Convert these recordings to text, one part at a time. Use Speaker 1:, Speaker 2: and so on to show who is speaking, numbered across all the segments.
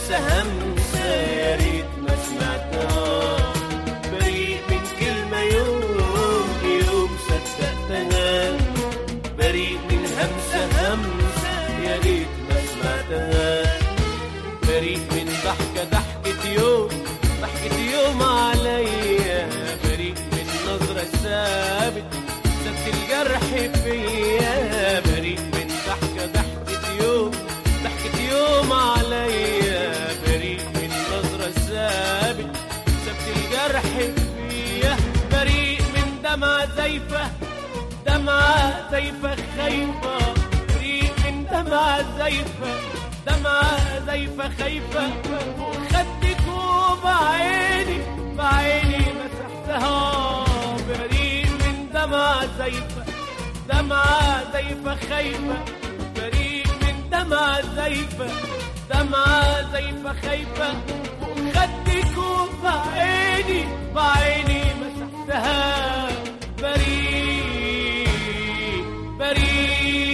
Speaker 1: همسة همسة يا ريت ما سمعتها بريء من كلمة يوم يوم صدقتها بريء من همسة همسة يا ريت ما سمعتها بريء من ضحكة ضحكة يوم ضحكة يوم عليا بريء من نظرة ثابت سبت الجرح فيا بريء من ضحكة ضحكة يوم ضحكة يوم عليا بريء من نظرة ثابت سبت الجرح فيا بريء من دمعة زيفة دمعة زيفة خايفة بريء من دمعة زيفة دمعة زيفة خايفة فوق خدك وبعيني بعيني مسحتها بريء من دمعة زيفة دمعة زيفة خايفة بريء من دمعة زيفة دمعة زيفة خايفة فوق خدك وبعيني بعيني مسحتها بريء بريء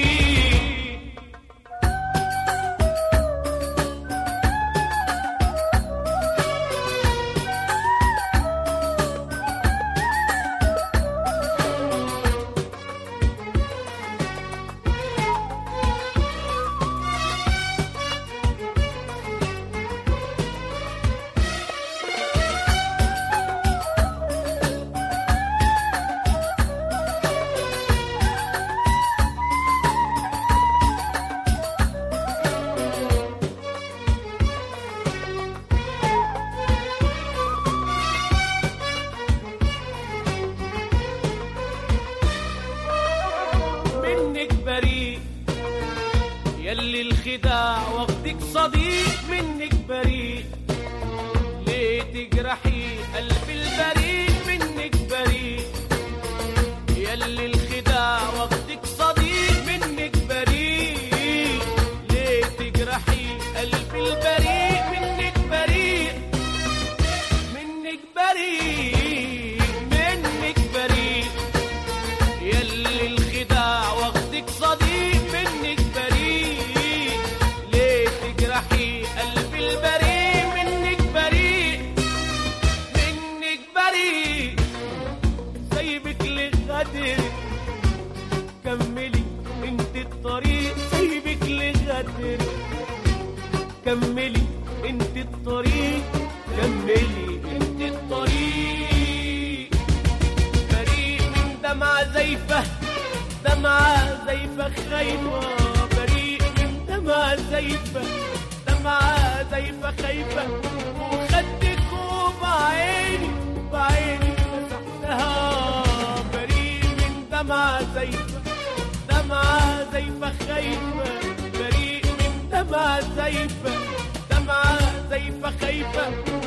Speaker 1: منك بريء يلي الخداع واخدك صديق منك بريء ليه تجرحي قلب البريء منك بريء يلي الخداع واخدك صديق منك بريء ليه تجرحي قلب البريء منك بريء منك بريء منك بريء يلي الخداع واخدك صديق منك بريء ليه تجرحي قلب البريء منك بريء منك بريء سايبك لغدر كملي انت الطريق سايبك لغدر كملي انت الطريق كملي انت الطريق بريء من دمعة زيفة دمعة زيفة خايفة بريء من دمعة زيفة دمعة زيفة خايفة وخدك وبعيني بعيني مسحتها بريء من دمعة زيفة دمعة زيفة خايفة بريء من دمعة زيفة دمعة زيفة خايفة